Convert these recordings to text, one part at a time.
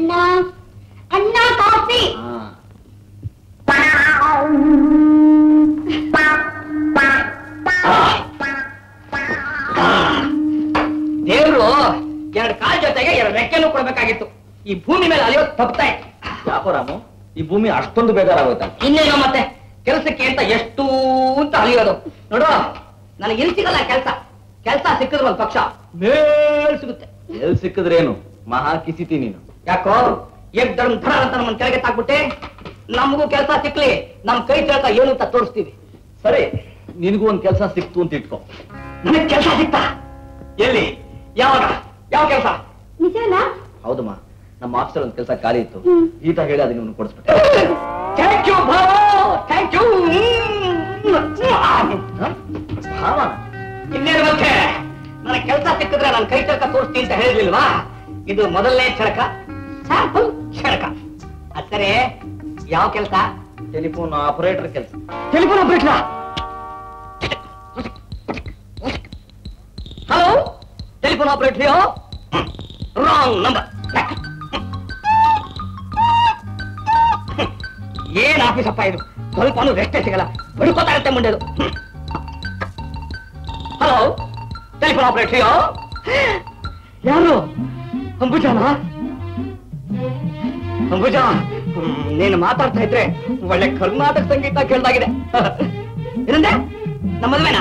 ಅಣ್ಣ ಅಣ್ಣ ಕಾಫಿ ದೇವ್ರು ಎರಡು ಕಾಲ್ ಜೊತೆಗೆ ಎರಡು ರೆಕ್ಕೆನೂ ಕೊಡ್ಬೇಕಾಗಿತ್ತು ಈ ಭೂಮಿ ಮೇಲೆ ಅಲಿಯೋದು ತಪ್ತಾ ಇತ್ತು ಯಾಕೋ ರಾಮು ಈ ಭೂಮಿ ಅಷ್ಟೊಂದು ಬೇಜಾರಾಗೋಯ್ತಾ ಇನ್ನೇನೋ ಮತ್ತೆ ಕೆಲಸಕ್ಕೆ ಅಂತ ಎಷ್ಟು ಅಂತ ಅಲಿಯೋದು ನೋಡು ನನಗೆ ಇಲ್ಲಿ ಸಿಗಲ್ಲ ಕೆಲಸ ಕೆಲಸ ಸಿಕ್ಕಿದ್ರೆ ಒಂದ್ ಪಕ್ಷ ಮೇಲ್ ಸಿಗುತ್ತೆ ಎಲ್ ಸಿಕ್ಕಿದ್ರೇನು ಮಹಾ ಕಿಸಿತಿ ನೀನು ಯಾಕೋ ಎಗ್ ಧರ್ಮ ಧರ ಅಂತ ನಮ್ಮನ್ನ ಕೆಳಗೆ ತಾಕ್ಬಿಟ್ಟೆ ನಮಗೂ ಕೆಲಸ ಸಿಕ್ಲಿ ನಮ್ ಕೈ ತಿಳ್ಕ ಏನು ಅಂತ ತೋರಿಸ್ತೀವಿ ಸರಿ ನಿನಗೂ ಒಂದ್ ಕೆಲಸ ಸಿಕ್ತು ಅಂತ ಇಟ್ಕೋ ನನಗ್ ಕೆಲಸ ಸಿಕ್ತಾ ಎಲ್ಲಿ ಯಾವಾಗ ಯಾವ ಕೆಲಸ ನಿಜನಾ ಹೌದಮ್ಮ ನಮ್ಮ ಆಫೀಸರ್ ಒಂದ್ ಕೆಲಸ ಖಾಲಿ ಇತ್ತು ಹ್ಮ್. ಈತ ಹೇಳಿ ಅದನ್ನ ನಿಮ್ಗೆ ಕೊಡಿಸ್ಬಿಟ್ಟೆ ಥ್ಯಾಂಕ್ ಯು ಭಾವ ಥ್ಯಾಂಕ್ ಯು ಭಾವ ಇನ್ನೇನು ಮತ್ತೆ ನನಗೆ ಕೆಲಸ ಸಿಕ್ಕಿದ್ರೆ ನನ್ನ ಕೈ ಚಳಕ ತೋರಿಸ್ತೀನಿ ಅಂತ ಹೇಳಿರ್ಲಿಲ್ವಾ ಇದು ಮೊದಲನೇ ಚಳಕ ಸ್ಯಾಂಪಲ್ ಚಳಕ ಅದ್ ಸರಿ ಯಾವ ಕೆಲಸ ಟೆಲಿಫೋನ್ ಆಪರೇಟರ್ ಕೆಲಸ ಟೆಲಿಫೋನ್ ಆಪರೇಟ್ರ hello telephone operator wrong number ಏನ್ ಆಫೀಸ್ ಅಪ್ಪ ಇದು ಸ್ವಲ್ಪನೂ ರೆಸ್ಟೇ ಸಿಗಲ್ಲ ಬಡ್ಕೋತಾ ಇರುತ್ತೆ ಮುಂಡೆದು ಹಲೋ ಟೆಲಿಫೋನ್ ಆಪರೇಟರ್ ಯಾರು ಅಂಬುಜಾನ ಅಂಬುಜಾ ಹ್ಮ್, ನೀನು ಮಾತಾಡ್ತಾ ಇದ್ರೆ ಒಳ್ಳೆ ಕರ್ನಾಟಕ ಸಂಗೀತ ಕೇಳ್ದಾಗಿದೆ ಏನಂದೆ ನಮ್ಮ ಮದುವೆನಾ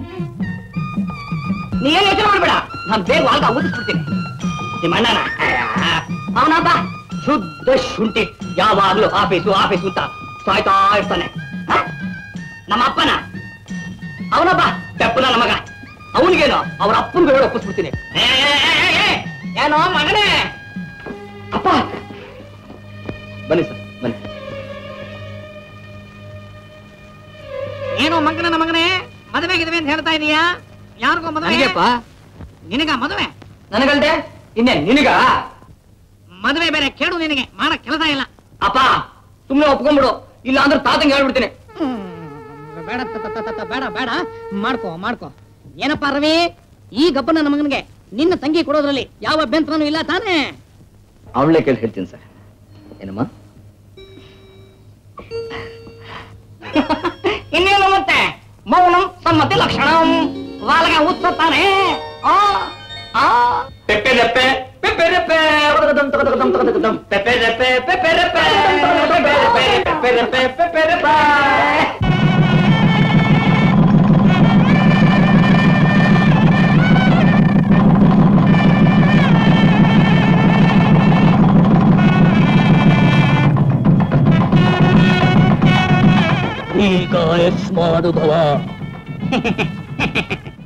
ನೀ ಏನ್ ಯೋಚನೆ ಮಾಡ್ಬೇಡ ನಾನ್ ಬೇಗ ವಾಲ್ಗ ಊದಿಸ್ಬಿಡ್ತೀನಿ ನಿಮ್ಮ ಅಣ್ಣನ ಅವನಬ್ಬ ಶುದ್ಧ ಶುಂಠಿ ಯಾವಾಗ್ಲೂ ಆಫೀಸು ಆಫೀಸು ಅಂತ ಸಾಯ್ತಾ ಇರ್ತಾನೆ ಹ? ನಮ್ಮ ಅಪ್ಪನ ಅವನಬ್ಬ ತೆಪ್ಪನ ನಮಗ ಅವನಿಗೇನು ಅವ್ರ ಅಪ್ಪನ ಹೇಳಿ ಒಪ್ಪಿಸ್ಬಿಡ್ತೀನಿ ಏ, ಏ, ಏ, ಏ, ಏನೋ ಮಗನೇ ಅಪ್ಪ ಬನ್ನಿ ಸರ್ ಬನ್ನಿ ಏನು ಮಗನ ಮಗನೇ ಮದುವೆ ಗಿದುವೆ ಅಂತ ಹೇಳ್ತಾ ಇದೀಯಾ ಯಾರಿಗೋ ಮದುವೆ ನನಗೆಪ್ಪ ನಿನಗ ಮದುವೆ ನನಗಲ್ದೆ ಇನ್ನೇ ನಿನಗ ಮದುವೆ ಬೇರೆ ಕೇಳು ನಿನಗೆ ಮಾಡ ಕೆಲಸ ಇಲ್ಲ ಅಪ್ಪ ಸುಮ್ನೆ ಒಪ್ಕೊಂಡ್ಬಿಡು ಇಲ್ಲ ಅಂದ್ರೆ ತಾತಂಗೆ ಹೇಳ್ಬಿಡ್ತೀನಿ ಹ್ಮ್, ಬೇಡ ತ- ತ- ತ- ತ- ಬೇಡ ಬೇಡ ಮಾಡ್ಕೋ ಮಾಡ್ಕೋ ಏನಪ್ಪ ರವಿ ಈ ಗಬ್ಬನ ನನ್ನ ಮಗನಿಗೆ ನಿನ್ನ ತಂಗಿ ಕೊಡೋದ್ರಲ್ಲಿ ಯಾವ ಅಭ್ಯಂತರನೂ ಇಲ್ಲ ತಾನೇ ಅವಳೇ ಕೇಳಿ ಹೇಳ್ತೀನಿ ಸರ್ ಏನಮ್ಮ ಇನ್ನೇನು ಮತ್ತೆ ಮೌನಂ ಸಮ್ಮತಿ ಲಕ್ಷಣಂ ವಾಲಗ ಉತ್ಸತ್ತಾನೆ ಆ ಆ ಪೆಪ್ಪೆ ರೆಪ್ಪೆ ಪೆಪ್ಪೆ ರೆಪ್ಪೆ ತಗದಂ ತಗದಂ ತಗದಂ ಪೆಪ್ಪೆ ರೆಪ್ಪೆ ಪೆಪ್ಪೆ ರೆಪ್ಪೆ ಪೆಪ್ಪೆ ರೆಪ್ಪೆ ಪೆಪ್ಪೆ ರೆಪ್ಪೆ ಪೆಪ್ಪೆ ರೆಪ್ಪೆ ಈಗ ಎಸ್ ಮಾಡುದವ